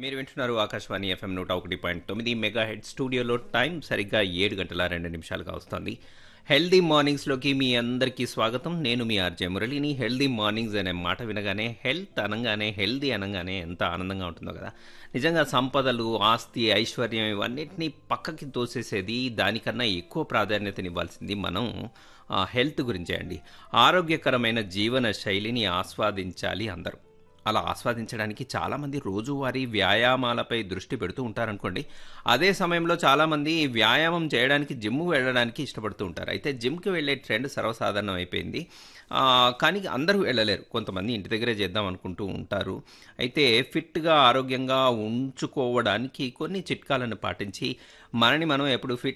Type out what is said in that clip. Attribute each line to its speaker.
Speaker 1: మీరు వింటున్నారు ఆకాశవాణి ఎఫ్ఎం నూట ఒకటి పాయింట్ తొమ్మిది మెగా హెడ్ స్టూడియోలో టైం సరిగ్గా ఏడు గంటల రెండు నిమిషాలుగా వస్తుంది హెల్దీ మార్నింగ్స్లోకి మీ అందరికీ స్వాగతం నేను మీ ఆర్జే మురళిని హెల్దీ మార్నింగ్స్ అనే మాట వినగానే హెల్త్ అనగానే హెల్దీ అనగానే ఎంత ఆనందంగా ఉంటుందో కదా నిజంగా సంపదలు ఆస్తి ఐశ్వర్యం ఇవన్నిటినీ పక్కకి తోసేసేది దానికన్నా ఎక్కువ ప్రాధాన్యతనివ్వాల్సింది మనం ఆ, హెల్త్ గురించే అండి ఆరోగ్యకరమైన జీవన శైలిని ఆస్వాదించాలి అందరూ అలా ఆస్వాదించడానికి చాలామంది రోజువారీ వ్యాయామాలపై దృష్టి పెడుతూ ఉంటారనుకోండి అదే సమయంలో చాలామంది వ్యాయామం చేయడానికి జిమ్ వెళ్ళడానికి ఇష్టపడుతూ ఉంటారు అయితే జిమ్కి వెళ్ళే ట్రెండ్ సర్వసాధారణం అయిపోయింది ఆ, కానీ అందరూ వెళ్ళలేరు కొంతమంది ఇంటి దగ్గరే చేద్దాం అనుకుంటూ ఉంటారు అయితే ఫిట్గా ఆరోగ్యంగా ఉంచుకోవడానికి కొన్ని చిట్కాలను పాటించి మనని మనం ఎప్పుడు ఫిట్